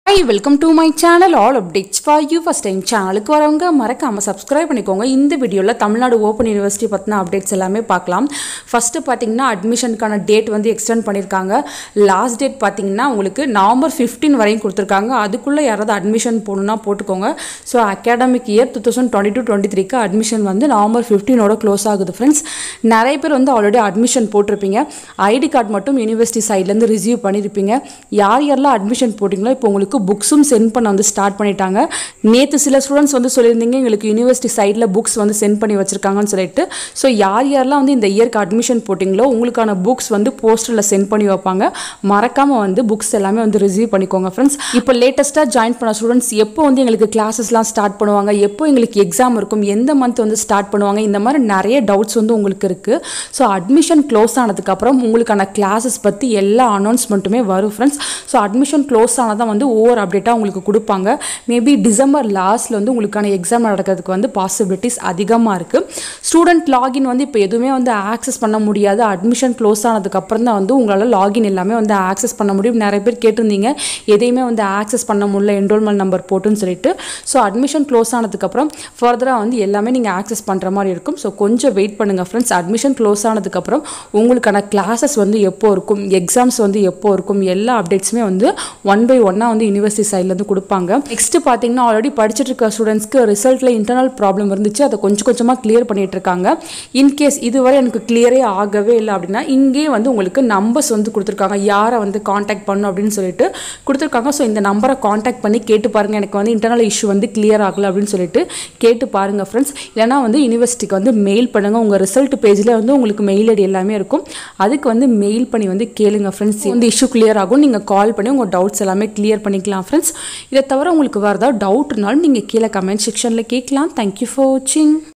hi welcome to my channel all updates for you first time சேனலுக்கு வரவங்க மறக்காமல் subscribe பண்ணிக்கோங்க இந்த வீடியோவில் தமிழ்நாடு ஓப்பன் யூனிவர்சிட்டி பற்றின அப்டேட்ஸ் எல்லாமே பார்க்கலாம் ஃபஸ்ட்டு பார்த்தீங்கன்னா அட்மிஷனுக்கான டேட் வந்து எக்ஸ்டெண்ட் பண்ணியிருக்காங்க லாஸ்ட் டேட் பார்த்தீங்கன்னா உங்களுக்கு நவம்பர் ஃபிஃப்டீன் வரையும் கொடுத்துருக்காங்க அதுக்குள்ளே யாராவது அட்மிஷன் போகணுன்னா போட்டுக்கோங்க so academic year two thousand twenty two twenty த்ரீக்கு அட்மிஷன் வந்து நவம்பர் ஃபிஃப்டீனோட க்ளோஸ் ஆகுது ஃப்ரெண்ட்ஸ் நிறைய பேர் வந்து ஆல்ரெடி அட்மிஷன் போட்டிருப்பீங்க ஐடி கார்டு மட்டும் யூனிவர்சிட்டி சைட்லேருந்து ரிசீவ் பண்ணியிருப்பீங்க யார் யாரெல்லாம் அட்மிஷன் போட்டிங்களோ இப்போ உங்களுக்கு புக்ஸும் சென்ட் பண்ண வந்து ஸ்டார்ட் பண்ணிட்டாங்க நேற்று சில ஸ்டூடெண்ட்ஸ் வந்து சொல்லியிருந்தீங்க எங்களுக்கு யூனிவர்சிட்டி சைடில் புக்ஸ் வந்து சென்ட் பண்ணி வச்சிருக்காங்கன்னு சொல்லிட்டு ஸோ யார் யாரெல்லாம் வந்து இந்த இயர்க்கு அட்மிஷன் போட்டிங்களோ உங்களுக்கான புக்ஸ் வந்து போஸ்டரில் சென்ட் பண்ணி வைப்பாங்க மறக்காமல் வந்து புக்ஸ் எல்லாமே வந்து ரிசீவ் பண்ணிக்கோங்க ஃப்ரெண்ட்ஸ் இப்போ லேட்டஸ்ட்டாக ஜாயின் பண்ண ஸ்டூடெண்ட்ஸ் எப்போ வந்து எங்களுக்கு கிளாஸஸ்லாம் ஸ்டார்ட் பண்ணுவாங்க எப்போ எங்களுக்கு எக்ஸாம் இருக்கும் எந்த மந்த் வந்து ஸ்டார்ட் பண்ணுவாங்க இந்த மாதிரி நிறைய டவுட்ஸ் வந்து உங்களுக்கு இருக்குது ஸோ அட்மிஷன் க்ளோஸ் ஆனதுக்கப்புறம் உங்களுக்கான கிளாஸஸ் பற்றி எல்லா அனௌன்ஸ்மெண்ட்டுமே வரும் ஃப்ரெண்ட்ஸ் ஸோ அட்மிஷன் க்ளோஸ் ஆனதான் வந்து ஒவ்வொரு அப்டேட்டாக உங்களுக்கு கொடுப்பாங்க மேபி டிசம்பர் லாஸ்ட்டில் வந்து உங்களுக்கான எக்ஸாம் நடக்கிறதுக்கு வந்து பாசிபிலிட்டிஸ் அதிகமாக இருக்குது ஸ்டூடெண்ட் லாகின் வந்து இப்போ எதுவுமே வந்து ஆக்சஸ் பண்ண முடியாது அட்மிஷன் க்ளோஸ் ஆனதுக்கப்புறம் தான் வந்து உங்களால் லாகின் எல்லாமே வந்து ஆக்சஸ் பண்ண முடியும் நிறைய பேர் கேட்டிருந்தீங்க எதையுமே வந்து ஆக்சஸ் பண்ண முடியல என்ரோல்மெண்ட் நம்பர் போட்டுன்னு சொல்லிட்டு ஸோ அட்மிஷன் க்ளோஸ் ஆனதுக்கப்புறம் ஃபர்தராக வந்து எல்லாமே நீங்கள் ஆக்சஸ் பண்ணுற மாதிரி இருக்கும் ஸோ கொஞ்சம் வெயிட் பண்ணுங்கள் ஃப்ரெண்ட்ஸ் அட்மிஷன் க்ளோஸ் ஆனதுக்கப்புறம் உங்களுக்கான கிளாஸஸ் வந்து எப்போ இருக்கும் எக்ஸாம்ஸ் வந்து எப்போ இருக்கும் எல்லா அப்டேட்ஸுமே வந்து ஒன் பை ஒன்னாக வந்து யூனிவர்சிட்டி சைட்லேருந்து கொடுப்பாங்க நெக்ஸ்ட் பார்த்தீங்கன்னா ஆல்ரெடி படிச்சுட்டு இருக்க ஸ்டூடெண்ட்ஸ்க்கு ரிசல்ட்டில் இன்டர்னல் ப்ராப்ளம் இருந்துச்சு அதை கொஞ்சம் கொஞ்சமாக கிளியர் பண்ணிட்டு இருக்காங்க இன்கேஸ் இதுவரை எனக்கு கிளியரே ஆகவே இல்லை அப்படின்னா இங்கேயே வந்து உங்களுக்கு நம்பர்ஸ் வந்து கொடுத்துருக்காங்க யாரை வந்து காண்டாக்ட் பண்ணும் அப்படின்னு சொல்லிட்டு கொடுத்துருக்காங்க ஸோ இந்த நம்பரை காண்டாக்ட் பண்ணி கேட்டு பாருங்கள் எனக்கு வந்து இன்டர்னல் இஷ்யூ வந்து கிளியர் ஆகலை அப்படின்னு சொல்லிட்டு கேட்டு பாருங்கள் ஃப்ரெண்ட்ஸ் இல்லைனா வந்து யூனிவர்சிட்டிக்கு வந்து மெயில் பண்ணுங்கள் உங்கள் ரிசல்ட் பேஜில் வந்து உங்களுக்கு மெயில் ஐடி எல்லாமே இருக்கும் அதுக்கு வந்து மெயில் பண்ணி வந்து கேளுங்க ஃப்ரெண்ட்ஸ் இந்த இஷ்யூ கிளியர் ஆகும் நீங்கள் கால் பண்ணி உங்கள் டவுட்ஸ் எல்லாமே கிளியர் பண்ணிக்கலாம் ஃப்ரெண்ட்ஸ் இதை தவிர உங்களுக்கு வேறு ஏதாவது டவுட்னாலும் நீங்கள் கீழே கமெண்ட் செக்ஷனில் கேட்கலாம் தேங்க்யூ ஃபார் வாட்சிங்